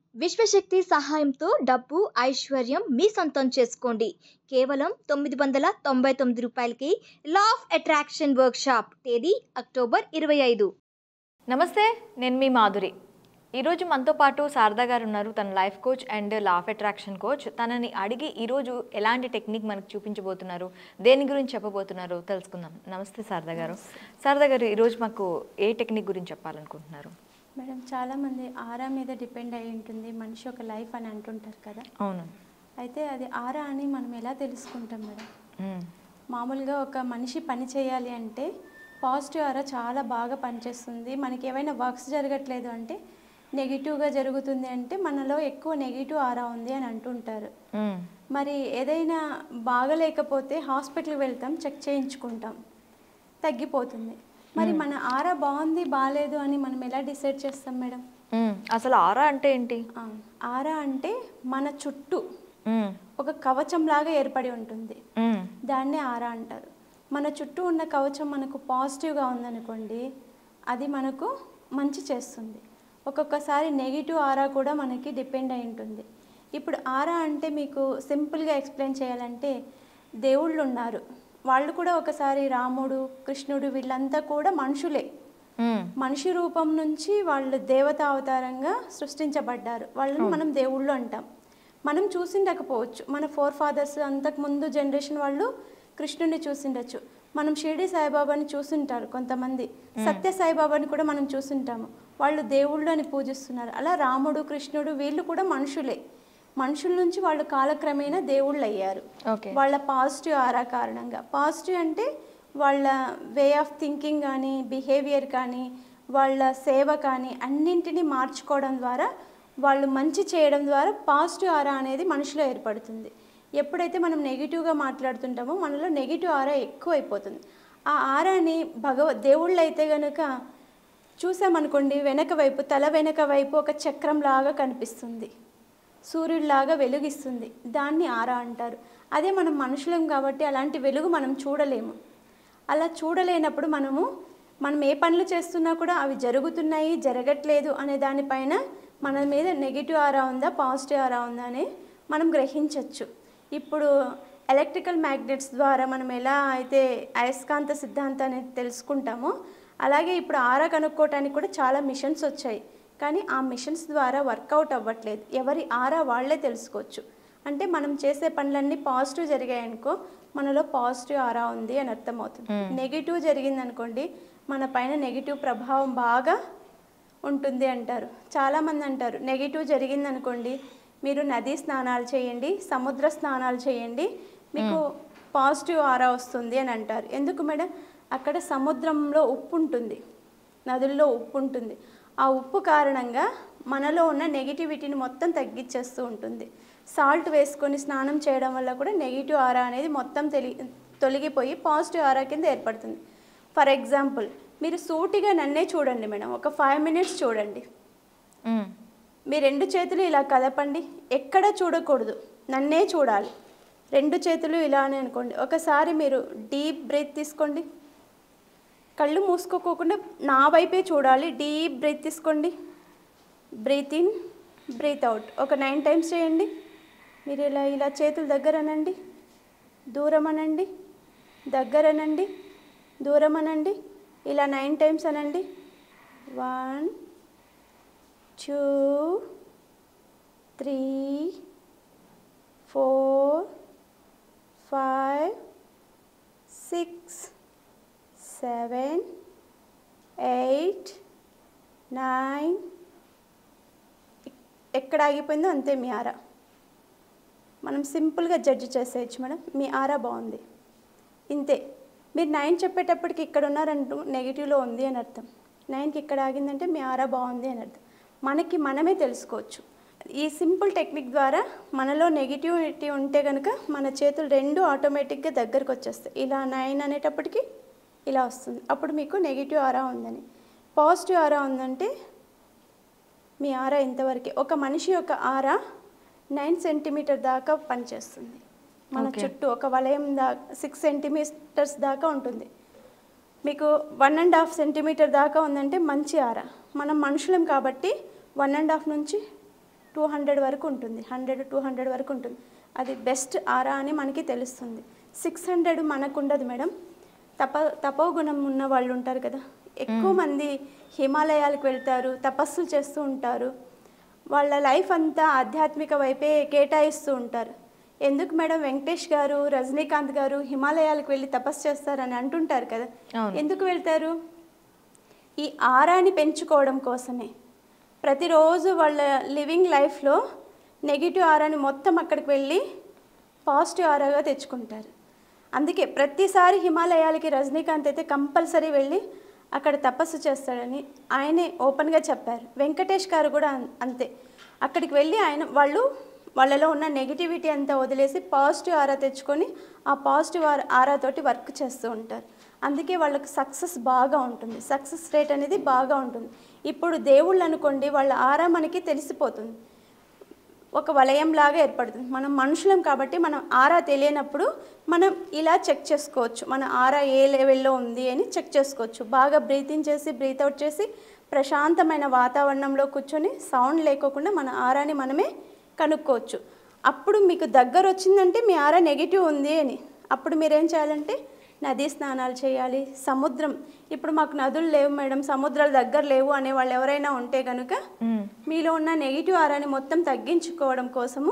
విశ్వశక్తి సహాయంతో డబ్బు ఐశ్వర్యం మీ సొంతం చేసుకోండి కేవలం తొమ్మిది వందల తొంభై తొమ్మిది రూపాయలకి లా ఆఫ్ అట్రాక్షన్ వర్క్షాప్ తేదీ అక్టోబర్ ఇరవై ఐదు నమస్తే నేను మీ మాధురి ఈరోజు మనతో పాటు శారదా గారు ఉన్నారు తన life coach and law of attraction coach తనని అడిగి ఈరోజు ఎలాంటి టెక్నిక్ మనకు చూపించబోతున్నారు దేని గురించి చెప్పబోతున్నారు తెలుసుకుందాం నమస్తే శారదా గారు శారదా గారు ఈరోజు మాకు ఏ టెక్నిక్ గురించి చెప్పాలనుకుంటున్నారు మేడం చాలామంది ఆరా మీద డిపెండ్ అయి ఉంటుంది మనిషి ఒక లైఫ్ అని అంటుంటారు కదా అవును అయితే అది ఆరా అని మనం ఎలా తెలుసుకుంటాం మేడం మ్మ్. మామూలుగా ఒక మనిషి పని చేయాలి అంటే పాజిటివ్ ఆరా చాలా బాగా పనిచేస్తుంది మనకి ఏమైనా వర్క్స్ జరగట్లేదు అంటే నెగిటివ్గా జరుగుతుంది అంటే మనలో ఎక్కువ నెగిటివ్ ఆరా ఉంది అని అంటుంటారు మ్మ్. మరి ఏదైనా బాగలేకపోతే హాస్పిటల్కి వెళ్తాం చెక్ చేయించుకుంటాం తగ్గిపోతుంది మరి మన ఆరా బాగుంది బాగాలేదు అని మనం ఎలా డిసైడ్ చేస్తాం మేడం మ్మ్. అసలు ఆరా అంటే ఏంటి ఆ, ఆరా అంటే మన చుట్టూ మ్మ్. ఒక కవచం లాగా ఏర్పడి ఉంటుంది మ్మ్. దాన్నే ఆరా అంటారు మన చుట్టూ ఉన్న కవచం మనకు పాజిటివ్గా ఉందనుకోండి అది మనకు మంచి చేస్తుంది ఒక్కొక్కసారి నెగిటివ్ ఆరా కూడా మనకి డిపెండ్ అయి ఉంటుంది ఇప్పుడు ఆరా అంటే మీకు సింపుల్గా ఎక్స్ప్లెయిన్ చేయాలంటే దేవుళ్ళు ఉన్నారు వాళ్ళు కూడా ఒకసారి రాముడు కృష్ణుడు వీళ్ళంతా కూడా మనుషులే మ్మ్. మనిషి రూపం నుంచి వాళ్ళు దేవత అవతారంగా సృష్టించబడ్డారు వాళ్ళని మనం దేవుళ్ళు అంటాం మనం చూసిండకపోవచ్చు మన ఫోర్ ఫాదర్స్ అంతకుముందు జనరేషన్ వాళ్ళు కృష్ణుడిని చూసిండొచ్చు మనం షిరిడి సాయిబాబాని చూసుంటారు కొంతమంది సత్య సాయిబాబాని కూడా మనం చూసుంటాము వాళ్ళు దేవుళ్ళు అని పూజిస్తున్నారు అలా రాముడు కృష్ణుడు వీళ్ళు కూడా మనుషులే మనుషుల నుంచి వాళ్ళు కాలక్రమేణా దేవుళ్ళు అయ్యారు ఓకే వాళ్ళ పాజిటివ్ ఆరా కారణంగా పాజిటివ్ అంటే వాళ్ళ వే ఆఫ్ థింకింగ్ కానీ బిహేవియర్ కానీ వాళ్ళ సేవ కానీ అన్నింటినీ మార్చుకోవడం ద్వారా వాళ్ళు మంచి చేయడం ద్వారా పాజిటివ్ ఆరా అనేది మనిషిలో ఏర్పడుతుంది ఎప్పుడైతే మనం నెగిటివ్గా మాట్లాడుతుంటామో మనలో నెగిటివ్ ఆరా ఎక్కువ అయిపోతుంది ఆ ఆరాని భగవ దేవుళ్ళు అయితే గనుక చూసామనుకోండి వెనక వైపు తల వెనక వైపు ఒక చక్రం లాగా కనిపిస్తుంది సూర్యుడిలాగా వెలుగిస్తుంది దాన్ని ఆరా అంటారు అదే మనం మనుషులం కాబట్టి అలాంటి వెలుగు మనం చూడలేము అలా చూడలేనప్పుడు మనము మనం ఏ పనులు చేస్తున్నా కూడా అవి జరుగుతున్నాయి జరగట్లేదు అనే దానిపైన మన మీద నెగిటివ్ ఆరా ఉందా పాజిటివ్ ఆరా ఉందా అని మనం గ్రహించవచ్చు ఇప్పుడు ఎలక్ట్రికల్ మ్యాగ్నెట్స్ ద్వారా మనం ఎలా అయితే అయస్కాంత సిద్ధాంతాన్ని తెలుసుకుంటామో అలాగే ఇప్పుడు ఆరా కనుక్కోవటానికి కూడా చాలా మిషన్స్ వచ్చాయి కానీ ఆ మిషన్స్ ద్వారా వర్కౌట్ అవ్వట్లేదు ఎవరి ఆరా వాళ్ళే తెలుసుకోవచ్చు అంటే మనం చేసే పనులన్నీ పాజిటివ్ జరిగాయనుకో మనలో పాజిటివ్ ఆరా ఉంది అని అర్థమవుతుంది నెగిటివ్ జరిగింది అనుకోండి మన పైన నెగిటివ్ ప్రభావం బాగా ఉంటుంది అంటారు చాలామంది అంటారు నెగిటివ్ జరిగింది అనుకోండి మీరు నదీ స్నానాలు చేయండి సముద్ర స్నానాలు చేయండి మీకు పాజిటివ్ ఆరా వస్తుంది అని అంటారు ఎందుకు మేడం అక్కడ సముద్రంలో ఉప్పు ఉంటుంది నదుల్లో ఉప్పు ఉంటుంది ఆ ఉప్పు కారణంగా మనలో ఉన్న నెగిటివిటీని మొత్తం తగ్గించేస్తూ ఉంటుంది సాల్ట్ వేసుకొని స్నానం చేయడం వల్ల కూడా నెగిటివ్ ఆరా అనేది మొత్తం తెలి తొలగిపోయి పాజిటివ్ ఆరా కింద ఏర్పడుతుంది ఫర్ ఎగ్జాంపుల్ మీరు సూటిగా నన్నే చూడండి మేడం ఒక ఫైవ్ మినిట్స్ చూడండి మ్మ్. మీ రెండు చేతులు ఇలా కదపండి ఎక్కడ చూడకూడదు నన్నే చూడాలి రెండు చేతులు ఇలానే అనుకోండి ఒకసారి మీరు డీప్ బ్రెత్ తీసుకోండి కళ్ళు మూసుకోకోకుండా నా వైపే చూడాలి డీప్ బ్రెత్ తీసుకోండి బ్రీత్ ఇన్ బ్రీత్ అవుట్ ఒక నైన్ టైమ్స్ చేయండి మీరు ఇలా ఇలా చేతులు దగ్గర అనండి దూరం అనండి దగ్గర అనండి దూరం అనండి ఇలా నైన్ టైమ్స్ అనండి one two three four five six seven eight nine ఎక్కడ ఆగిపోయిందో అంతే మీ ఆరా మనం సింపుల్గా జడ్జి చేసేయచ్చు మేడం మీ ఆరా బాగుంది ఇంతే మీరు నైన్ చెప్పేటప్పటికి ఇక్కడ ఉన్నారంటూ నెగిటివ్లో ఉంది అని అర్థం నైన్కి ఇక్కడ ఆగిందంటే మీ ఆరా బాగుంది అని అర్థం మనకి మనమే తెలుసుకోవచ్చు ఈ సింపుల్ టెక్నిక్ ద్వారా మనలో నెగిటివిటీ ఉంటే కనుక మన చేతులు రెండు ఆటోమేటిక్గా దగ్గరకు వచ్చేస్తాయి ఇలా నైన్ అనేటప్పటికి ఇలా వస్తుంది అప్పుడు మీకు నెగిటివ్ ఆరా ఉందని పాజిటివ్ ఆరా ఉందంటే మీ ఆరా ఇంతవరకే ఒక మనిషి యొక్క ఆరా నైన్ సెంటీమీటర్ దాకా పనిచేస్తుంది మన Okay. చుట్టూ ఒక వలయం దా సిక్స్ సెంటీమీటర్స్ దాకా ఉంటుంది మీకు వన్ అండ్ హాఫ్ సెంటీమీటర్ దాకా ఉందంటే మంచి ఆర మనం మనుషులం కాబట్టి వన్ అండ్ హాఫ్ నుంచి టూ టూ హండ్రెడ్ వరకు ఉంటుంది హండ్రెడ్ టూ హండ్రెడ్ వరకు ఉంటుంది అది బెస్ట్ ఆరా అని మనకి తెలుస్తుంది సిక్స్ హండ్రెడ్ మనకు ఉండదు మేడం తప తపోగుణం ఉన్న వాళ్ళు ఉంటారు కదా ఎక్కువ మంది హిమాలయాలకు వెళ్తారు తపస్సులు చేస్తూ ఉంటారు వాళ్ళ లైఫ్ అంతా ఆధ్యాత్మిక వైపే కేటాయిస్తూ ఉంటారు ఎందుకు మేడం వెంకటేష్ గారు రజనీకాంత్ గారు హిమాలయాలకు వెళ్ళి తపస్సు చేస్తారని అంటుంటారు కదా అవును. ఎందుకు వెళ్తారు ఈ ఆరాని పెంచుకోవడం కోసమే ప్రతిరోజు వాళ్ళ లివింగ్ లైఫ్లో నెగిటివ్ ఆరాని మొత్తం అక్కడికి వెళ్ళి పాజిటివ్ ఆరాగా తెచ్చుకుంటారు అందుకే ప్రతిసారి హిమాలయాలకి రజనీకాంత్ అయితే కంపల్సరీ వెళ్ళి అక్కడ తపస్సు చేస్తాడని ఆయనే ఓపెన్గా చెప్పారు వెంకటేష్ గారు కూడా అన్- అంతే అక్కడికి వెళ్ళి ఆయన వాళ్ళు వాళ్ళలో ఉన్న నెగిటివిటీ అంతా వదిలేసి పాజిటివ్ ఆరా తెచ్చుకొని ఆ పాజిటివ్ ఆరా ఆరాతోటి వర్క్ చేస్తూ ఉంటారు అందుకే వాళ్ళకి సక్సెస్ బాగా ఉంటుంది సక్సెస్ రేట్ అనేది బాగా ఉంటుంది ఇప్పుడు దేవుళ్ళు అనుకోండి వాళ్ళ ఆరా మనకి తెలిసిపోతుంది ఒక వలయంలాగా ఏర్పడుతుంది మనం మనుషులం కాబట్టి మనం ఆరా తెలియనప్పుడు మనం ఇలా చెక్ చేసుకోవచ్చు మన ఆరా ఏ లెవెల్లో ఉంది అని చెక్ చేసుకోవచ్చు బాగా బ్రీతింగ్ చేసి బ్రీత్ అవుట్ చేసి ప్రశాంతమైన వాతావరణంలో కూర్చొని సౌండ్ లేకోకుండా మన ఆరాని మనమే కనుక్కోవచ్చు అప్పుడు మీకు దగ్గర వచ్చిందంటే మీ ఆరా నెగిటివ్ ఉంది అని అప్పుడు మీరేం చేయాలంటే నదీ స్నానాలు చేయాలి సముద్రం ఇప్పుడు మాకు నదులు లేవు మేడం సముద్రాలు దగ్గర లేవు అనే వాళ్ళు ఎవరైనా ఉంటే కనుక మ్మ్. మీలో ఉన్న నెగిటివ్ ఆరాని మొత్తం తగ్గించుకోవడం కోసము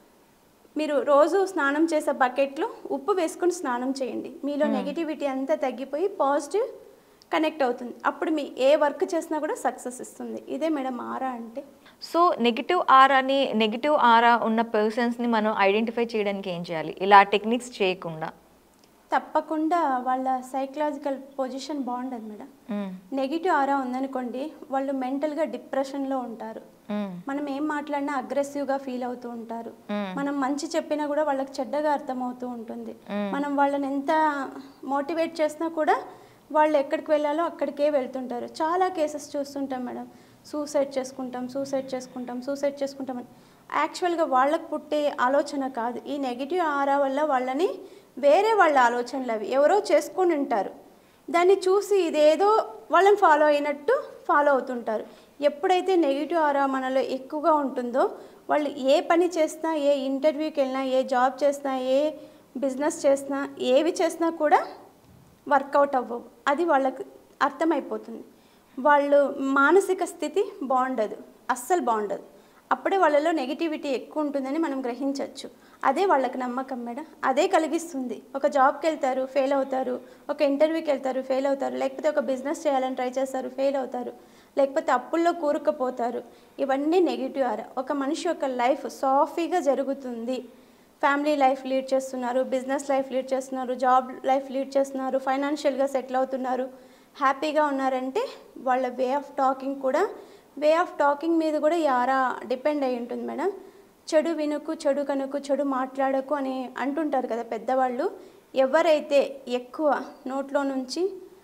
మీరు రోజు స్నానం చేసే బకెట్లో ఉప్పు వేసుకొని స్నానం చేయండి మీలో నెగిటివిటీ అంతా తగ్గిపోయి పాజిటివ్ కనెక్ట్ అవుతుంది అప్పుడు మీ ఏ వర్క్ చేసినా కూడా సక్సెస్ ఇస్తుంది ఇదే మేడం ఆరా అంటే సో నెగిటివ్ ఆరాని నెగిటివ్ ఆరా ఉన్న పర్సన్స్ని మనం ఐడెంటిఫై చేయడానికి ఏం చేయాలి ఇలా టెక్నిక్స్ చేయకుండా తప్పకుండా వాళ్ళ సైకలాజికల్ పొజిషన్ బాగుండదు మేడం మ్మ్. నెగిటివ్ ఆరా ఉందనుకోండి వాళ్ళు మెంటల్గా డిప్రెషన్లో ఉంటారు మ్మ్. మనం ఏం మాట్లాడినా అగ్రెసివ్గా ఫీల్ అవుతూ ఉంటారు మ్మ్. మనం మంచి చెప్పినా కూడా వాళ్ళకి చెడ్డగా అర్థమవుతూ ఉంటుంది మ్మ్. మనం వాళ్ళని ఎంత మోటివేట్ చేసినా కూడా వాళ్ళు ఎక్కడికి వెళ్ళాలో అక్కడికే వెళ్తుంటారు చాలా కేసెస్ చూస్తుంటాం మేడం సూసైడ్ చేసుకుంటాం సూసైడ్ చేసుకుంటాం సూసైడ్ చేసుకుంటాం అని యాక్చువల్గా వాళ్ళకు పుట్టే ఆలోచన కాదు ఈ నెగిటివ్ ఆరా వల్ల వాళ్ళని వేరే వాళ్ళ ఆలోచనలు అవి ఎవరో చేసుకొని ఉంటారు దాన్ని చూసి ఇదేదో వాళ్ళని ఫాలో అయినట్టు ఫాలో అవుతుంటారు ఎప్పుడైతే నెగిటివ్ ఆరా మనలో ఎక్కువగా ఉంటుందో వాళ్ళు ఏ పని చేసినా ఏ ఇంటర్వ్యూకి వెళ్ళినా ఏ జాబ్ చేసినా ఏ బిజినెస్ చేసినా ఏవి చేసినా కూడా వర్కౌట్ అవ్వవు అది వాళ్ళకి అర్థమైపోతుంది వాళ్ళు మానసిక స్థితి బాగుండదు అస్సలు బాగుండదు అప్పుడే వాళ్ళలో నెగిటివిటీ ఎక్కువ ఉంటుందని మనం గ్రహించవచ్చు అదే వాళ్ళకి నమ్మకం మేడం అదే కలిగిస్తుంది ఒక జాబ్కి వెళ్తారు ఫెయిల్ అవుతారు ఒక ఇంటర్వ్యూకి వెళ్తారు ఫెయిల్ అవుతారు లేకపోతే ఒక బిజినెస్ చేయాలని ట్రై చేస్తారు ఫెయిల్ అవుతారు లేకపోతే అప్పుల్లో కూరుకుపోతారు ఇవన్నీ నెగిటివ్ ఆరా ఒక మనిషి యొక్క లైఫ్ సాఫీగా జరుగుతుంది ఫ్యామిలీ లైఫ్ లీడ్ చేస్తున్నారు బిజినెస్ లైఫ్ లీడ్ చేస్తున్నారు జాబ్ లైఫ్ లీడ్ చేస్తున్నారు ఫైనాన్షియల్గా సెటిల్ అవుతున్నారు హ్యాపీగా ఉన్నారంటే వాళ్ళ వే ఆఫ్ టాకింగ్ కూడా వే ఆఫ్ టాకింగ్ మీద కూడా ఈ ఆరా డిపెండ్ అయి ఉంటుంది మేడం చెడు వినుకు చెడు కనుకు చెడు మాట్లాడకు అని అంటుంటారు కదా పెద్దవాళ్ళు ఎవరైతే ఎక్కువ నోట్లో నుంచి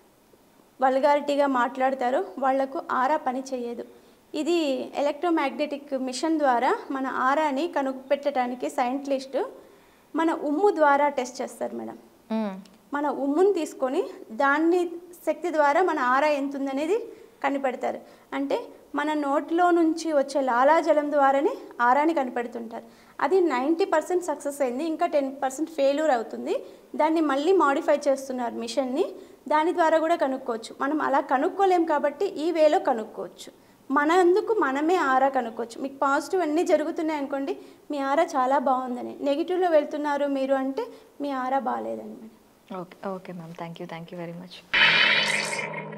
వల్గారిటీగా మాట్లాడతారో వాళ్లకు ఆరా పని చేయదు ఇది ఎలక్ట్రోమాగ్నెటిక్ మిషన్ ద్వారా మన ఆరాని కనుపెట్టడానికి సైంటిస్ట్ మన ఉమ్ము ద్వారా టెస్ట్ చేస్తారు మేడం మ్మ్. మన ఉమ్ముని తీసుకొని దాన్ని శక్తి ద్వారా మన ఆరా ఎంత ఉందనేది కనిపెడతారు అంటే మన నోట్లో నుంచి వచ్చే లాలాజలం ద్వారానే ఆరాని కనిపెడుతుంటారు అది నైంటీ పర్సెంట్ సక్సెస్ అయింది ఇంకా టెన్ పర్సెంట్ ఫెయిల్యూర్ అవుతుంది దాన్ని మళ్ళీ మాడిఫై చేస్తున్నారు మిషన్ని దాని ద్వారా కూడా కనుక్కోవచ్చు మనం అలా కనుక్కోలేం కాబట్టి ఈ వేలో కనుక్కోవచ్చు మన అందుకు మనమే ఆరా కనుక్కోవచ్చు మీకు పాజిటివ్ అన్నీ జరుగుతున్నాయి అనుకోండి మీ ఆరా చాలా బాగుందని నెగిటివ్లో వెళ్తున్నారు మీరు అంటే మీ ఆరా బాగాలేదని madam okay okay ma'am thank you thank you very much